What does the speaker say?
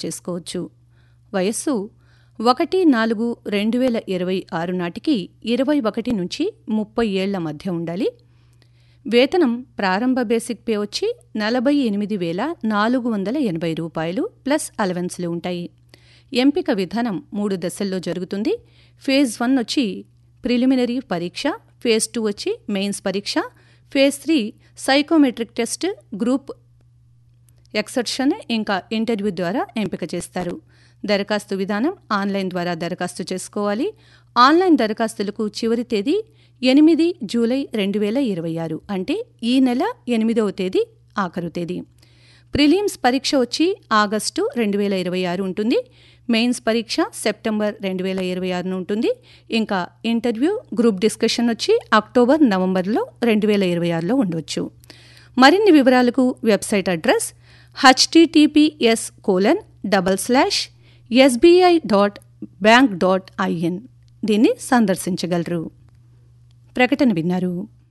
చేసుకోవచ్చు వయస్సు ఒకటి నాలుగు రెండు వేల ఇరవై ఆరు నాటికి ఇరవై ఒకటి నుంచి ముప్పై ఏళ్ల మధ్య ఉండాలి వేతనం ప్రారంభ బేసిక్ పే వచ్చి నలభై ఎనిమిది వేల నాలుగు వందల ఎనభై రూపాయలు ప్లస్ అలవెన్స్లు ఉంటాయి ఎంపిక విధానం మూడు దశల్లో జరుగుతుంది ఫేజ్ వన్ వచ్చి ప్రిలిమినరీ పరీక్ష ఫేజ్ టూ వచ్చి మెయిన్స్ పరీక్ష phase three psychometric test group exertion ఇంకా ఇంటర్వ్యూ ద్వారా ఎంపిక చేస్తారు దరఖాస్తు విధానం ఆన్లైన్ ద్వారా దరఖాస్తు చేసుకోవాలి ఆన్లైన్ దరఖాస్తులకు చివరి తేదీ ఎనిమిది జూలై రెండు వేల ఇరవై ఆరు అంటే ఈ నెల ఎనిమిదవ తేదీ ఆఖరు తేదీ ప్రిలిమ్స్ పరీక్ష వచ్చి ఆగస్టు రెండు వేల ఇరవై ఆరు ఉంటుంది మెయిన్స్ పరీక్ష సెప్టెంబర్ రెండు వేల ఇరవై ఆరున ఉంటుంది ఇంకా ఇంటర్వ్యూ గ్రూప్ డిస్కషన్ వచ్చి అక్టోబర్ నవంబర్లో రెండు వేల ఇరవై ఆరులో ఉండవచ్చు మరిన్ని వివరాలకు website address HTTPS colon double slash SBI dot bank dot IN దీన్ని సందర్శించగలరు ప్రకటన విన్నారు